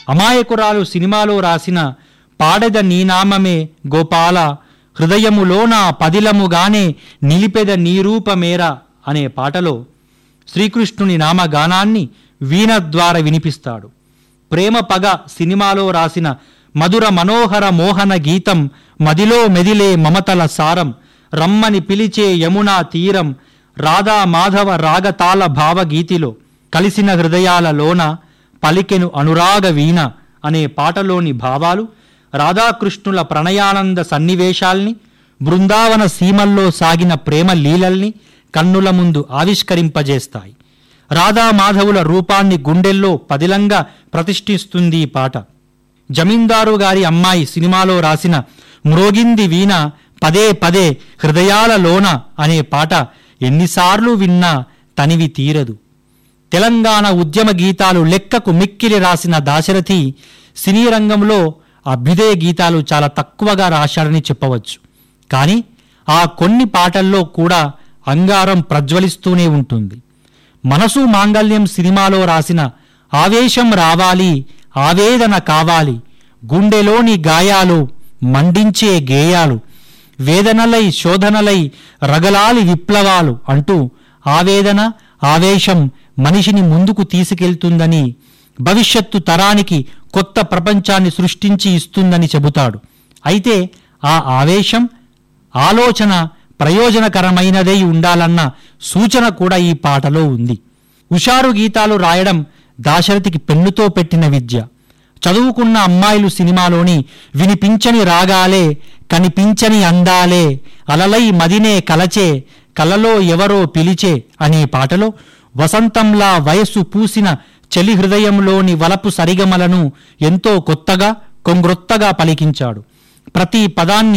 అమాయకురాలు సినిమాలో రాసిన పాడెద నీనామమే గోపాల హృదయములోన పదిలముగానే నిలిపెద నీరూపమేర అనే పాటలో శ్రీకృష్ణుని నామగానాన్ని వీణ ద్వారా వినిపిస్తాడు ప్రేమ పగ సినిమాలో రాసిన మధుర మనోహర మోహన గీతం మదిలో మెదిలే మమతల సారం రమ్మని పిలిచే యమునా తీరం రాధా మాధవ రాగతాళ భావగీతిలో కలిసిన హృదయాలలోన పలికెను అనురాగ వీణ అనే పాటలోని భావాలు రాధాకృష్ణుల ప్రణయానంద సన్నివేశాల్ని బృందావన సీమల్లో సాగిన ప్రేమ లీలల్ని కన్నుల ముందు ఆవిష్కరింపజేస్తాయి రాధామాధవుల రూపాన్ని గుండెల్లో పదిలంగా ప్రతిష్ఠిస్తుంది ఈ పాట జమీందారు గారి అమ్మాయి సినిమాలో రాసిన మ్రోగింది వీణ పదే పదే హృదయాలలోన అనే పాట ఎన్నిసార్లు విన్నా తనివి తీరదు తెలంగాణ ఉద్యమ గీతాలు లెక్కకు మిక్కిలి రాసిన దాశరథి సినీ రంగంలో అభ్యుదయ గీతాలు చాలా తక్కువగా రాశాడని చెప్పవచ్చు కానీ ఆ కొన్ని పాటల్లో కూడా అంగారం ప్రజ్వలిస్తూనే ఉంటుంది మనసు మాంగల్యం సినిమాలో రాసిన ఆవేశం రావాలి ఆవేదన కావాలి గుండెలోని గాయాలు మండించే గేయాలు వేదనలై శోధనలై రగలాలి విప్లవాలు అంటూ ఆవేదన ఆవేశం మనిషిని ముందుకు తీసుకెళ్తుందని భవిష్యత్తు తరానికి కొత్త ప్రపంచాన్ని సృష్టించి ఇస్తుందని చెబుతాడు అయితే ఆ ఆవేశం ఆలోచన ప్రయోజనకరమైనదై ఉండాలన్న సూచన కూడా ఈ పాటలో ఉంది హుషారు గీతాలు రాయడం దాశరథికి పెన్నుతో పెట్టిన విద్య చదువుకున్న అమ్మాయిలు సినిమాలోని వినిపించని రాగాలే కనిపించని అందాలే అలలై మదినే కలచే కలలో ఎవరో పిలిచే అనే పాటలో వసంతంలా వయస్సు పూసిన చలి హృదయంలోని వలపు సరిగమలను ఎంతో కొత్తగా కొంగ్రొత్తగా పలికించాడు ప్రతి పదాన్ని